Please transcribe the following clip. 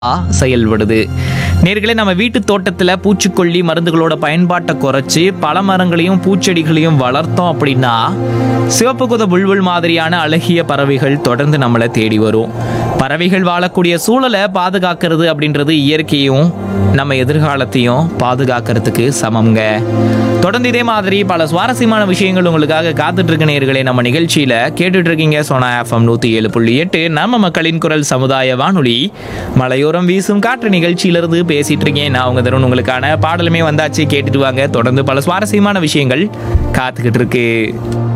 செயல்படுது நேர்களே நம்ம வீட்டு தோட்டத்தில் பூச்சிக்கொல்லி மருந்துகளோட பயன்பாட்டை குறைச்சி பல மரங்களையும் பூச்செடிகளையும் வளர்த்தோம் அப்படின்னா சிவப்பு குத புல்புல் மாதிரியான அழகிய பறவைகள் தொடர்ந்து நம்மளை தேடி வரும் பறவைகள் வாழக்கூடிய சூழலை பாதுகாக்கிறது அப்படின்றது இயற்கையும் நம்ம எதிர்காலத்தையும் பாதுகாக்கிறதுக்கு சமம்ங்க தொடர்ந்து இதே மாதிரி பல சுவாரஸ்யமான விஷயங்கள் உங்களுக்காக காத்துட்டு இருக்க நேர்களே நம்ம நிகழ்ச்சியில கேட்டுட்டு இருக்கீங்க சோனா எஃப்எம் நூத்தி ஏழு புள்ளி எட்டு நம்ம மக்களின் குரல் சமுதாய வானொலி மலையோரம் வீசும் காற்று நிகழ்ச்சியிலிருந்து பேசிட்டு இருக்கேன் நான் உங்க தருண் உங்களுக்கான பாடலுமே வந்தாச்சு கேட்டுட்டு வாங்க தொடர்ந்து பல சுவாரஸ்யமான விஷயங்கள் காத்துக்கிட்டு இருக்கு